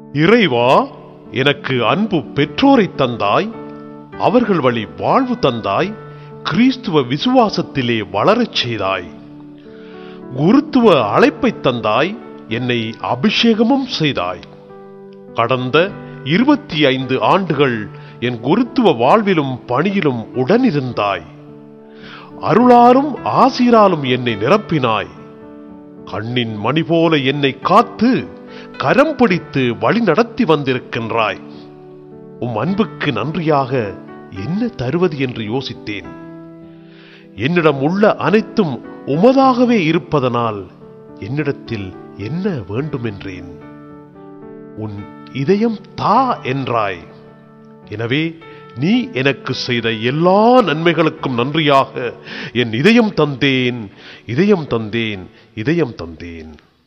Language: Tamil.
இறைவா எனக்கு அன்பு பெற்றோரை தந்தாய் அவர்கள் வழி வாழ்வு தந்தாய் கிறிஸ்துவ விசுவாசத்திலே வளரச் செய்தாய் குருத்துவ அழைப்பை தந்தாய் என்னை அபிஷேகமும் செய்தாய் கடந்த இருபத்தி ஐந்து ஆண்டுகள் என் குருத்துவ வாழ்விலும் பணியிலும் உடனிருந்தாய் அருளாலும் ஆசீராலும் என்னை நிரப்பினாய் கண்ணின் மணி போல என்னை காத்து கரம் பிடித்து வழி நடத்தி வந்திருக்கின்றாய் உம் அன்புக்கு நன்றியாக என்ன தருவது என்று யோசித்தேன் என்னிடம் உள்ள அனைத்தும் உமதாகவே இருப்பதனால் என்னிடத்தில் என்ன வேண்டுமென்றேன் உன் இதயம் தா என்றாய் எனவே நீ எனக்கு செய்த எல்லா நன்மைகளுக்கும் நன்றியாக என் இதயம் தந்தேன் இதயம் தந்தேன் இதயம் தந்தேன்